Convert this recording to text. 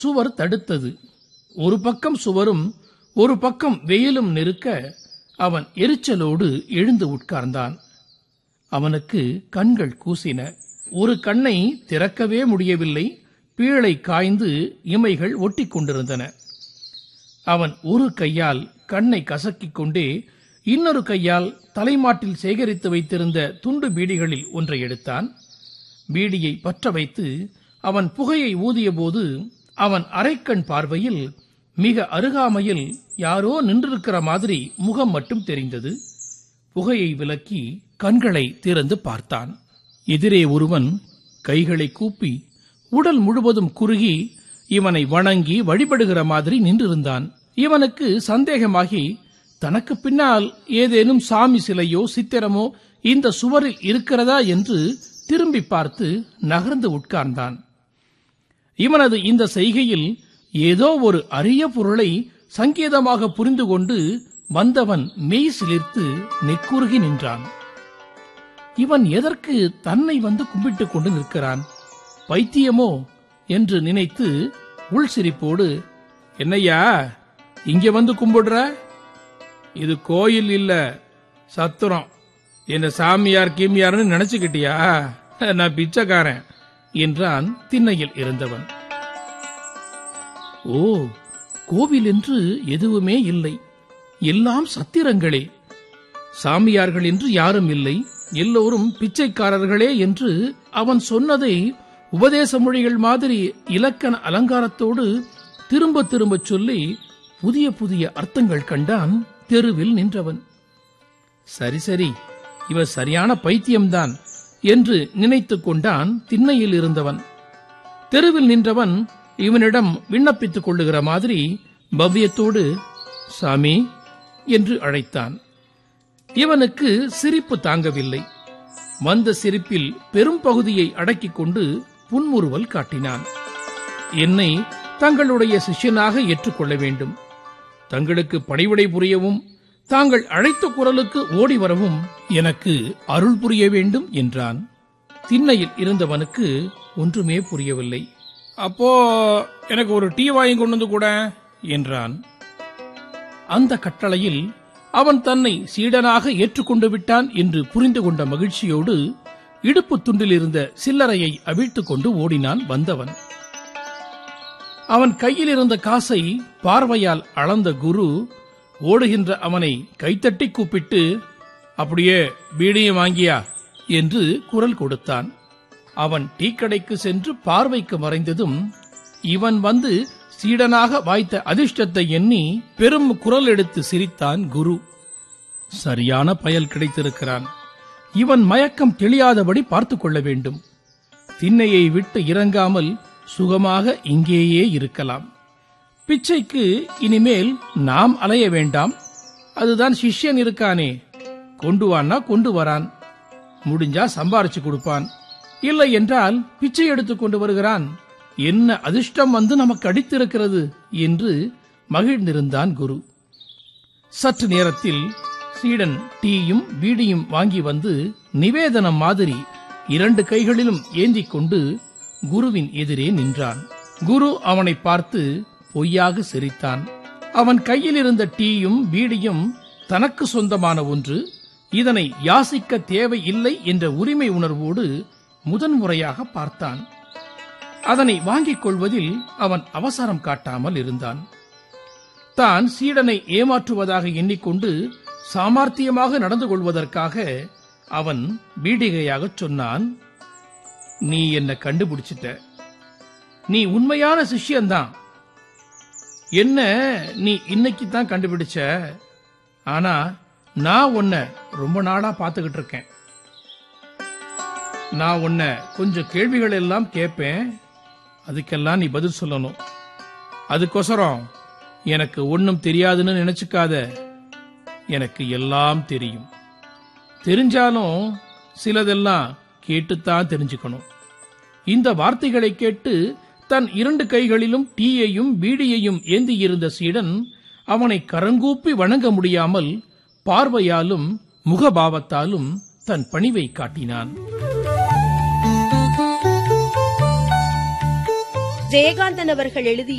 சுவர் தடுத்தது ஒரு பக்கம் சுவரும் ஒரு பக்கம் வெயிலும் நெருக்க அவன் எரிச்சலோடு எழுந்து உட்கார்ந்தான் அவனுக்கு கண்கள் கூசின ஒரு கண்ணை திறக்கவே முடியவில்லை பீழை காய்ந்து இமைகள் ஒட்டிக் கொண்டிருந்தன அவன் ஒரு கையால் கண்ணை கசக்கிக் கொண்டே இன்னொரு கையால் தலைமாட்டில் சேகரித்து வைத்திருந்த துண்டு பீடிகளில் ஒன்றை எடுத்தான் பீடியை பற்ற வைத்து அவன் புகையை ஊதியபோது அவன் அரைக்கண் பார்வையில் மிக அருகாமையில் யாரோ நின்றிருக்கிற மாதிரி முகம் மட்டும் தெரிந்தது புகையை விலக்கி கண்களை திறந்து பார்த்தான் எதிரே ஒருவன் கைகளை கூப்பி உடல் முழுவதும் குறுகி இவனை வணங்கி வழிபடுகிற மாதிரி நின்றிருந்தான் இவனுக்கு சந்தேகமாகி தனக்கு பின்னால் ஏதேனும் சாமி சிலையோ சித்திரமோ இந்த சுவரில் இருக்கிறதா என்று திரும்பி பார்த்து நகர்ந்து உட்கார்ந்தான் இவனது இந்த செய்கையில் ஏதோ ஒரு அரிய பொருளை சங்கேதமாக புரிந்து கொண்டு வந்தவன் மெய் சிலிர்த்து நெக்குருகி நின்றான் இவன் எதற்கு தன்னை வந்து கும்பிட்டுக் கொண்டு நிற்கிறான் பைத்தியமோ என்று நினைத்து உள் சிரிப்போடு என்னையா இங்க வந்து கும்பிடுற இது கோயில் இல்ல சத்திரம் என்ன சாமியார் கீமியார்னு நினைச்சுக்கிட்டியா நான் பிச்சைக்காரன் என்றான் திண்ணையில் இருந்தவன் ஓ கோவில் என்று எதுவுமே இல்லை எல்லாம் சத்திரங்களே சாமியார்கள் என்று யாரும் இல்லை எல்லோரும் பிச்சைக்காரர்களே என்று அவன் சொன்னதை உபதேச மொழிகள் மாதிரி இலக்கண அலங்காரத்தோடு திரும்ப திரும்ப சொல்லி புதிய புதிய அர்த்தங்கள் கண்டான் தெருவில் நின்றவன் சரி சரி இவ சரியான பைத்தியம்தான் என்று நினைத்துக் கொண்டான் திண்ணையில் இருந்தவன் தெருவில் நின்றவன் இவனிடம் விண்ணப்பித்துக் கொள்ளுகிற மாதிரி பவ்யத்தோடு சாமி என்று அழைத்தான் இவனுக்கு சிரிப்பு தாங்கவில்லை வந்த சிரிப்பில் பெரும் பகுதியை அடக்கிக் கொண்டு புன்முறுவல் காட்டினான் என்னை தங்களுடைய சிஷ்யனாக ஏற்றுக்கொள்ள வேண்டும் தங்களுக்கு பணிவிடை புரியவும் தாங்கள் அழைத்த குரலுக்கு ஓடி வரவும் எனக்கு அருள் புரிய வேண்டும் என்றான் திண்ணையில் இருந்தவனுக்கு ஒன்றுமே புரியவில்லை அப்போ எனக்கு ஒரு டீ வாங்கி கொண்டு வந்து கூட என்றான் அந்த கட்டளையில் அவன் தன்னை சீடனாக ஏற்றுக்கொண்டு விட்டான் என்று புரிந்து கொண்ட மகிழ்ச்சியோடு இடுப்பு துண்டில் இருந்த சில்லறையை அவிழ்த்துக் கொண்டு ஓடினான் வந்தவன் அவன் கையில் இருந்த காசை பார்வையால் அளந்த குரு ஓடுகின்ற அவனை கைத்தட்டி கூப்பிட்டு அப்படியே பீடியை வாங்கியா என்று குரல் கொடுத்தான் அவன் டீக்கடைக்கு சென்று பார்வைக்கு மறைந்ததும் இவன் வந்து சீடனாக வாய்த்த அதிர்ஷ்டத்தை எண்ணி பெரும் குரல் எடுத்து சிரித்தான் குரு சரியான பயல் கிடைத்திருக்கிறான் இவன் மயக்கம் தெளியாதபடி பார்த்துக் கொள்ள வேண்டும் திண்ணையை விட்டு இறங்காமல் சுகமாக இங்கேயே இருக்கலாம் பிச்சைக்கு இனிமேல் நாம் அலைய வேண்டாம் அதுதான் சிஷ்யன் இருக்கானே கொண்டு வான்னா கொண்டு வரான் முடிஞ்சா சம்பாரிச்சு கொடுப்பான் இல்லை என்றால் பிச்சை எடுத்துக் கொண்டு வருகிறான் என்ன அதிர்ஷ்டம் வந்து நமக்கு அடித்திருக்கிறது என்று மகிழ்ந்திருந்தான் குரு சற்று நேரத்தில் சீடன் டீயும் பீடியும் வாங்கி வந்து நிவேதனம் மாதிரி இரண்டு கைகளிலும் ஏந்திக் கொண்டு குருவின் எதிரே நின்றான் குரு அவனை பார்த்து பொய்யாக சிரித்தான் அவன் கையில் இருந்த டீயும் பீடியும் தனக்கு சொந்தமான ஒன்று இதனை யாசிக்க தேவையில்லை என்ற உரிமை உணர்வோடு முதன்முறையாக பார்த்தான் அதனை வாங்கிக் கொள்வதில் அவன் அவசரம் காட்டாமல் இருந்தான் தான் சீடனை ஏமாற்றுவதாக எண்ணிக்கொண்டு சாமர்த்தியமாக நடந்து கொள்வதற்காக அவன் பீடிகையாகச் சொன்னான் நீ என்ன கண்டுபிடிச்சிட்ட நீ உண்மையான சிஷ்யன்தான் என்ன நீ இன்னைக்கு தான் கண்டுபிடிச்ச ஆனா நான் உன்னை ரொம்ப நாளா பார்த்துக்கிட்டு இருக்கேன் நான் உன்னை கொஞ்சம் கேள்விகள் எல்லாம் கேட்பேன் அதுக்கெல்லாம் நீ பதில் சொல்லணும் அதுக்கொசரம் எனக்கு ஒன்னும் தெரியாதுன்னு நினைச்சுக்காத எனக்கு எல்லாம் தெரியும் தெரிஞ்சாலும் சிலதெல்லாம் கேட்டுத்தான் தெரிஞ்சுக்கணும் இந்த வார்த்தைகளை கேட்டு தன் இரண்டு கைகளிலும் டீயையும் பீடியையும் ஏந்தியிருந்த சீடன் அவனை கரங்கூப்பி வணங்க முடியாமல் பார்வையாலும் முகபாவத்தாலும் தன் பணிவை காட்டினான் ஜெயகாந்தன் அவர்கள் எழுதிய